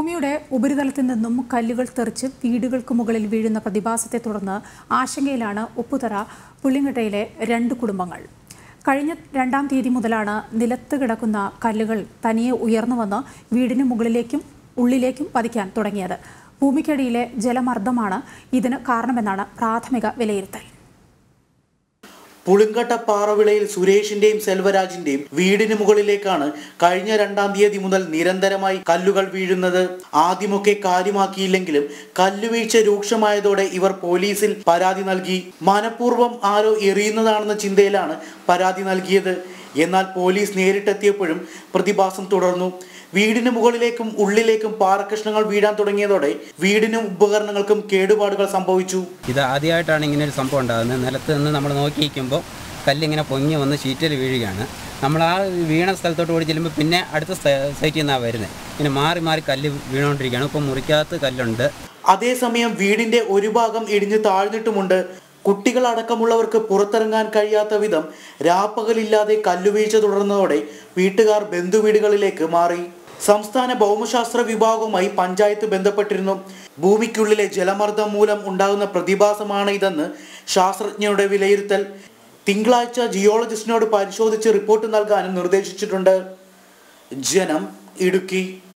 ഭൂമിയുടെ ഉപരിതലത്തിൽ നിന്നും കല്ലുകൾ തെറിച്ച് വീടുകൾക്ക് മുകളിൽ വീഴുന്ന പ്രതിഭാസത്തെ തുടർന്ന് ആശങ്കയിലാണ് ഉപ്പുതറ പുള്ളിങ്ങട്ടയിലെ രണ്ട് കുടുംബങ്ങൾ കഴിഞ്ഞ രണ്ടാം തീയതി മുതലാണ് നിലത്ത് കിടക്കുന്ന കല്ലുകൾ തനിയെ ഉയർന്നു വന്ന് വീടിന് മുകളിലേക്കും ഉള്ളിലേക്കും പതിക്കാൻ തുടങ്ങിയത് ഭൂമിക്കടിയിലെ ജലമർദ്ദമാണ് ഇതിന് കാരണമെന്നാണ് പ്രാഥമിക വിലയിരുത്തൽ പുളിങ്കട്ട പാറവിളയിൽ സുരേഷിന്റെയും സെൽവരാജിന്റെയും വീടിന് മുകളിലേക്കാണ് കഴിഞ്ഞ രണ്ടാം തീയതി മുതൽ നിരന്തരമായി കല്ലുകൾ വീഴുന്നത് ആദ്യമൊക്കെ കാര്യമാക്കിയില്ലെങ്കിലും കല്ലുവീഴ്ച രൂക്ഷമായതോടെ ഇവർ പോലീസിൽ പരാതി നൽകി മനഃപൂർവ്വം ആരോ എറിയുന്നതാണെന്ന ചിന്തയിലാണ് പരാതി നൽകിയത് എന്നാൽ പോലീസ് നേരിട്ടെത്തിയപ്പോഴും പ്രതിഭാസം തുടർന്നു വീടിന് മുകളിലേക്കും ഉള്ളിലേക്കും പാറക്കഷ്ണങ്ങൾ വീഴാൻ തുടങ്ങിയതോടെ വീടിനും ഉപകരണങ്ങൾക്കും കേടുപാടുകൾ സംഭവിച്ചു ഇത് ആദ്യമായിട്ടാണ് ഇങ്ങനെ ഒരു സംഭവം ഉണ്ടാകുന്നത് നിലത്ത് നിന്ന് നമ്മൾ നോക്കി നിൽക്കുമ്പോൾ കല്ലിങ്ങനെ പൊങ്ങി വന്ന് ഷീറ്റിൽ വീഴുകയാണ് നമ്മൾ ആ വീണ സ്ഥലത്തോട്ട് ഓടി ചെല്ലുമ്പോൾ പിന്നെ അടുത്ത സ്ഥ- സൈറ്റിൽ നിന്നാണ് വരുന്നത് ഇങ്ങനെ മാറി മാറി കല്ല് വീണുകൊണ്ടിരിക്കുകയാണ് ഇപ്പം മുറിക്കകത്ത് കല്ലുണ്ട് അതേസമയം വീടിന്റെ ഒരു ഭാഗം ഇടിഞ്ഞു താഴ്ന്നിട്ടുമുണ്ട് കുട്ടികൾ അടക്കമുള്ളവർക്ക് പുറത്തിറങ്ങാൻ കഴിയാത്ത വിധം രാപ്പകലില്ലാതെ കല്ലുവീഴ്ച തുടർന്നതോടെ വീട്ടുകാർ ബന്ധുവീടുകളിലേക്ക് മാറി സംസ്ഥാന ഭൗമശാസ്ത്ര വിഭാഗവുമായി പഞ്ചായത്ത് ബന്ധപ്പെട്ടിരുന്നു ഭൂമിക്കുള്ളിലെ ജലമർദ്ദം മൂലം ഉണ്ടാകുന്ന പ്രതിഭാസമാണ് ഇതെന്ന് ശാസ്ത്രജ്ഞരുടെ വിലയിരുത്തൽ തിങ്കളാഴ്ച ജിയോളജിസ്റ്റിനോട് പരിശോധിച്ച് റിപ്പോർട്ട് നൽകാനും നിർദ്ദേശിച്ചിട്ടുണ്ട് ജനം ഇടുക്കി